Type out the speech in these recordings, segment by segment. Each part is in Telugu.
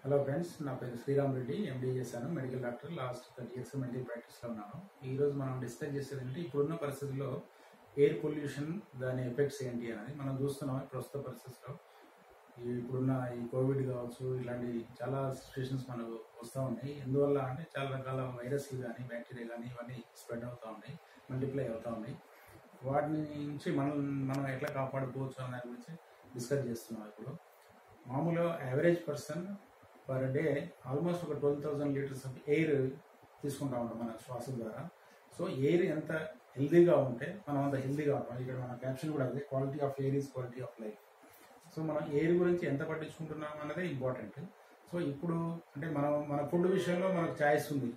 హలో ఫ్రెండ్స్ నా పేరు శ్రీరామ్ రెడ్డి ఎండీ చేశాను medical doctor last thirty years medical ప్రాక్టీస్లో ఉన్నాను ఈ రోజు మనం డిస్కస్ చేసేది ఏంటంటే ఇప్పుడున్న పరిస్థితుల్లో ఎయిర్ పొల్యూషన్ దాని ఎఫెక్ట్స్ ఏంటి అనేది మనం చూస్తున్నాం ప్రస్తుత పరిస్థితుల్లో ఈ ఇప్పుడున్న ఈ కోవిడ్ కావచ్చు ఇలాంటి చాలా సిచ్యువేషన్స్ మనకు వస్తూ ఉన్నాయి ఎందువల్ల అంటే చాలా రకాల వైరస్లు కానీ బ్యాక్టీరియా కానీ ఇవన్నీ స్ప్రెడ్ అవుతూ ఉన్నాయి మల్టిప్లై అవుతూ ఉన్నాయి వాటి నుంచి మనం మనం ఎట్లా కాపాడుకోవచ్చు అనే దాని గురించి డిస్కస్ చేస్తున్నాం ఇప్పుడు మామూలుగా average person per day almost ఒక twelve thousand litres of air తీసుకుంటా ఉంటాం మన శ్వాస ద్వారా సో ఎయిర్ ఎంత హెల్దీగా ఉంటే మనం అంత హెల్దీగా ఉంటాం ఇక్కడ మన క్యాప్షన్ కూడా అదే quality of air is quality of life so మనం ఎయిర్ గురించి ఎంత పట్టించుకుంటున్నాం అన్నదే ఇంపార్టెంట్ సో ఇప్పుడు అంటే మనం మన ఫుడ్ విషయంలో మనకు ఛాయిస్ ఉంది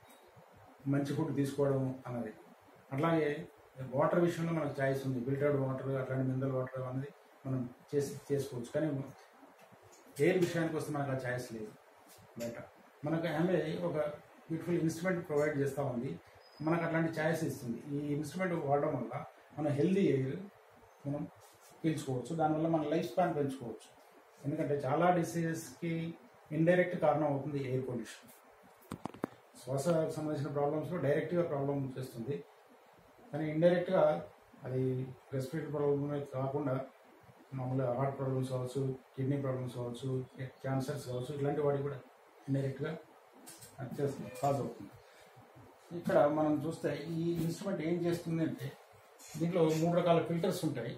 మంచి ఫుడ్ తీసుకోవడం అన్నది అట్లాగే వాటర్ విషయంలో మనకు ఛాయిస్ ఉంది ఫిల్టర్డ్ వాటర్ అట్లాంటి మినరల్ వాటర్ అనేది మనం చేసి చేసుకోవచ్చు కానీ ఎయిర్ విషయానికి వస్తే మనకు ఆ ఛాయిస్ లేదు బయట మనకు ఆమె ఒక బ్యూటిఫుల్ ఇన్స్ట్రుమెంట్ ప్రొవైడ్ చేస్తూ ఉంది మనకు అట్లాంటి ఛాయిస్ ఇస్తుంది ఈ ఇన్స్ట్రుమెంట్ వాడడం వల్ల మనం హెల్దీ ఎయిర్ మనం పీల్చుకోవచ్చు దానివల్ల మన లైఫ్ స్పాన్ పెంచుకోవచ్చు ఎందుకంటే చాలా డిసీజెస్కి ఇండైరెక్ట్ కారణం అవుతుంది ఎయిర్ పొల్యూషన్ శ్వాసకు సంబంధించిన ప్రాబ్లమ్స్లో డైరెక్ట్గా ప్రాబ్లం చేస్తుంది కానీ ఇండైరెక్ట్గా అది రెస్పిరేటరీ ప్రాబ్లమే కాకుండా మామూలుగా హార్ట్ ప్రాబ్లమ్స్ కావచ్చు కిడ్నీ ప్రాబ్లమ్స్ కావచ్చు క్యాన్సర్స్ కావచ్చు ఇలాంటి వాటికి కూడా ఇండైరెక్ట్గా చేస్తుంది కాజ్ అవుతుంది ఇక్కడ మనం చూస్తే ఈ ఇన్స్ట్రుమెంట్ ఏం చేస్తుంది అంటే దీంట్లో మూడు రకాల ఫిల్టర్స్ ఉంటాయి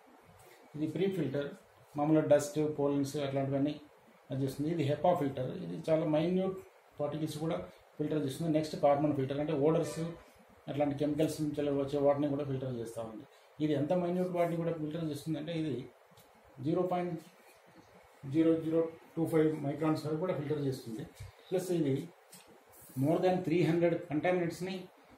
ఇది ప్రీ ఫిల్టర్ మామూలుగా డస్ట్ పోలన్స్ అట్లాంటివన్నీ అది చేస్తుంది ఇది హెపా ఫిల్టర్ ఇది చాలా మైన్యూట్ పార్టికల్స్ కూడా ఫిల్టర్ చేస్తుంది నెక్స్ట్ కార్బన్ ఫిల్టర్ అంటే ఓడర్స్ అట్లాంటి కెమికల్స్ నుంచి వచ్చే వాటిని కూడా ఫిల్టర్ చేస్తూ ఉంది ఇది ఎంత మైన్యూట్ వాటిని కూడా ఫిల్టర్ చేస్తుంది అంటే ఇది zero point zero zero two five microns వరకు కూడా ఫిల్టర్ చేస్తుంది ప్లస్ ఇది మోర్ దాన్ త్రీ హండ్రెడ్ కంటామినెంట్స్ని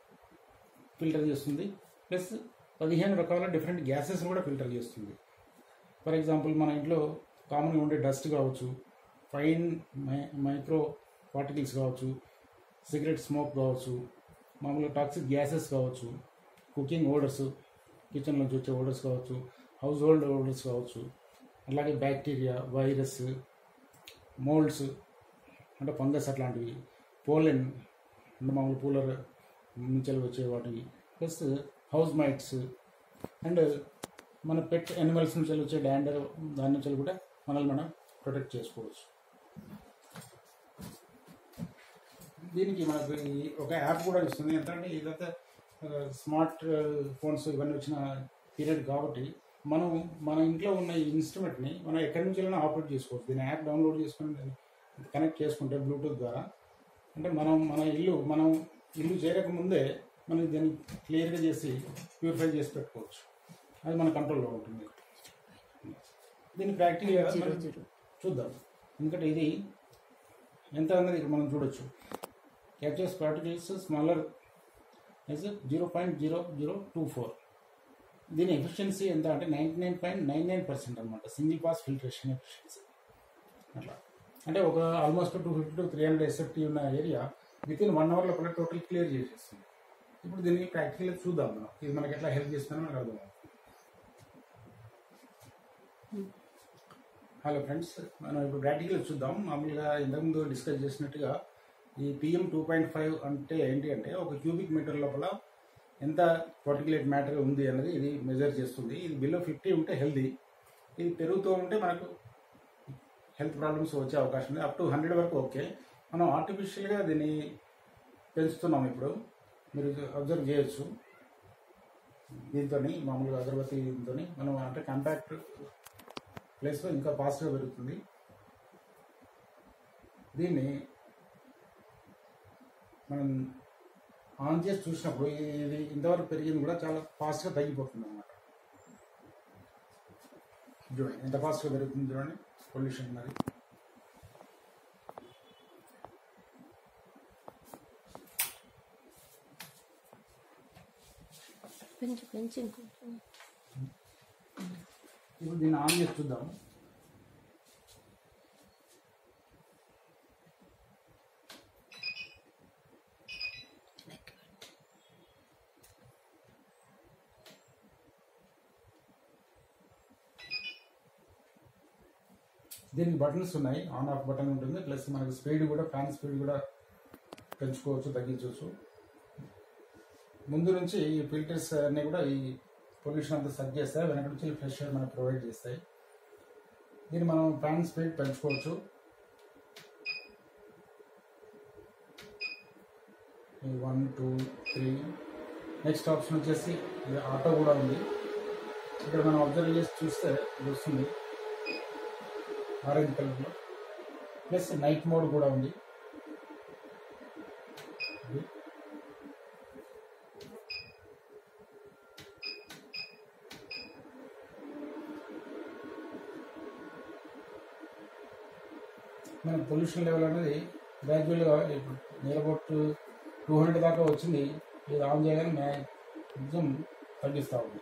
ఫిల్టర్ చేస్తుంది ప్లస్ పదిహేను రకాల డిఫరెంట్ గ్యాసెస్ కూడా ఫిల్టర్ చేస్తుంది ఫర్ ఎగ్జాంపుల్ మన ఇంట్లో కామన్గా ఉండే డస్ట్ కావచ్చు ఫైన్ మై మైక్రో పార్టికల్స్ కావచ్చు సిగరెట్ స్మోక్ కావచ్చు మామూలుగా టాక్సిక్ గ్యాసెస్ కావచ్చు కుకింగ్ ఓడర్స్ కిచెన్ నుంచి వచ్చే ఓడర్స్ కావచ్చు హౌస్ హోల్డ్ ఓడర్స్ కావచ్చు అలాగే బ్యాక్టీరియా వైరస్ మోల్డ్స్ అంటే ఫంగస్ అట్లాంటివి పోలెన్ అంటే మామూలు కూలర్ నుంచి వచ్చే వాటివి ప్లస్ హౌస్ మైట్స్ అండ్ మన పెట్ యానిమల్స్ నుంచి వచ్చే డాండర్ దాని నుంచి కూడా మనల్ని మనం ప్రొటెక్ట్ చేసుకోవచ్చు దీనికి మనకు ఈ ఒక యాప్ కూడా ఇస్తుంది ఎందుకంటే ఇదంతా స్మార్ట్ ఫోన్స్ ఇవన్నీ వచ్చిన పీరియడ్ కాబట్టి మనం మన ఇంట్లో ఉన్న ఈ ఇన్స్ట్రుమెంట్ని మనం ఎక్కడి నుంచి వెళ్ళినా ఆపరేట్ చేసుకోవచ్చు దీని యాప్ డౌన్లోడ్ చేసుకుని దాన్ని కనెక్ట్ చేసుకుంటే బ్లూటూత్ ద్వారా అంటే మనం మన ఇల్లు మనం ఇల్లు చేరక ముందే మనం దీన్ని క్లియర్గా చేసి ప్యూరిఫై చేసి పెట్టుకోవచ్చు అది మన కంట్రోల్లో ఉంటుంది దీన్ని ప్రాక్టికల్గా మనం చూద్దాం ఎందుకంటే ఇది ఎంత అన్నది ఇక్కడ మనం చూడొచ్చు captures particles smaller as zero point zero zero two four దీని ఎఫిషియన్సీ ఎంత అంటే ninety nine point nine nine percent అనమాట సింగిల్ పాస్ ఫిల్టరేషన్ ఎఫిషియన్సీ అట్లా అంటే ఒక almost two fifty to three hundred SFT ఉన్న area within one hour లోపల టోటల్ క్లియర్ చేసేస్తుంది ఇప్పుడు దీన్ని ప్రాక్టికల్గా చూద్దాం మనం ఇది మనకి ఎట్లా హెల్ప్ చేస్తుందో మనకు అర్థం హలో ఫ్రెండ్స్ మనం ఇప్పుడు ప్రాక్టికల్ చూద్దాం మామూలుగా ఇంతకుముందు డిస్కస్ చేసినట్టుగా ఈ పిఎం టూ పాయింట్ ఫైవ్ అంటే ఏంటి అంటే ఒక క్యూబిక్ మీటర్ లోపల ఎంత పర్టికులేట్ మ్యాటర్ ఉంది అనేది ఇది మెజర్ చేస్తుంది ఇది బిలో ఫిఫ్టీ ఉంటే హెల్దీ ఇది పెరుగుతూ ఉంటే మనకు హెల్త్ ప్రాబ్లమ్స్ వచ్చే అవకాశం ఉంది అప్ టు హండ్రెడ్ వరకు ఓకే మనం ఆర్టిఫిషియల్గా దీన్ని పెంచుతున్నాం ఇప్పుడు మీరు అబ్జర్వ్ చేయొచ్చు దీంతో మామూలుగా అగరబత్తి దీంతో మనం అంటే కాంపాక్ట్ ప్లేస్లో ఇంకా ఫాస్ట్గా పెరుగుతుంది దీన్ని మనం ఆన్ చేసి చూసినప్పుడు ఇది ఇంతవరకు పెరిగింది కూడా చాలా ఫాస్ట్గా తగ్గిపోతుంది అనమాట చూడండి ఎంత ఫాస్ట్గా పెరుగుతుంది చూడండి పొల్యూషన్ మరి పెంచు పెంచు ఇంకొంచెం ఇప్పుడు దీన్ని ఆన్ చేసి చూద్దాం దీనికి బటన్స్ ఉన్నాయి ఆన్ ఆఫ్ బటన్ ఉంటుంది ప్లస్ మనకి స్పీడ్ కూడా ఫ్యాన్ స్పీడ్ కూడా పెంచుకోవచ్చు తగ్గించవచ్చు ముందు నుంచి ఈ ఫిల్టర్స్ అన్నీ కూడా ఈ పొల్యూషన్ అంతా సర్చ్ చేస్తాయి వెనక నుంచి ఫ్రెష్ ఎయిర్ మనకు ప్రొవైడ్ చేస్తాయి దీన్ని మనం ఫ్యాన్ స్పీడ్ పెంచుకోవచ్చు one two three next option వచ్చేసి ఇది ఆటో కూడా ఉంది ఇక్కడ మనం అబ్జర్వ్ చేసి చూస్తే ఇది వస్తుంది ఆరెంజ్ కలర్లో ప్లస్ నైట్ మోడ్ కూడా ఉంది ఇది. మన పొల్యూషన్ లెవెల్ అనేది గ్రాడ్యువల్గా ఇప్పుడు నియర్ టూ హండ్రెడ్ దాకా వచ్చింది ఇది ఆన్ చేయగానే మ్యాక్సిమం తగ్గిస్తూ ఉంది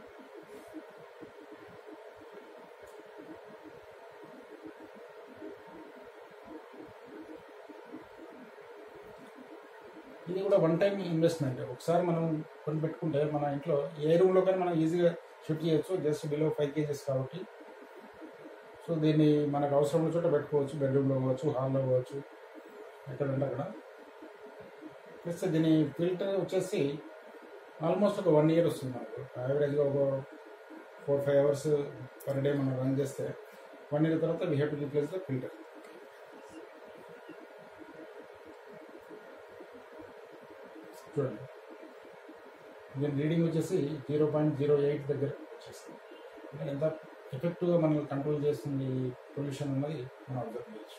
ఇది కూడా వన్ టైం ఇన్వెస్ట్మెంట్ ఒకసారి మనం కొని పెట్టుకుంటే మన ఇంట్లో ఏ రూమ్లో కానీ మనం ఈజీగా షిఫ్ట్ చేయొచ్చు జస్ట్ బిలో ఫైవ్ కేజెస్ కాబట్టి సో దీన్ని మనకు అవసరం ఉన్న చోట పెట్టుకోవచ్చు బెడ్రూమ్లో పోవచ్చు హాల్లో పోవచ్చు ఎక్కడంటే అక్కడ ప్లస్ దీని ఫిల్టర్ వచ్చేసి ఆల్మోస్ట్ ఒక వన్ ఇయర్ వస్తుంది మనకు యావరేజ్గా ఒక four five hours per day మనం రన్ చేస్తే వన్ ఇయర్ తర్వాత we have to replace the filter చూడండి దీని రీడింగ్ వచ్చేసి జీరో పాయింట్ జీరో ఎయిట్ దగ్గర వచ్చేస్తుంది అంటే ఎంత ఎఫెక్టివ్గా మనల్ని కంట్రోల్ చేస్తుంది పొల్యూషన్ అన్నది మనం అబ్జర్వ్ చేయొచ్చు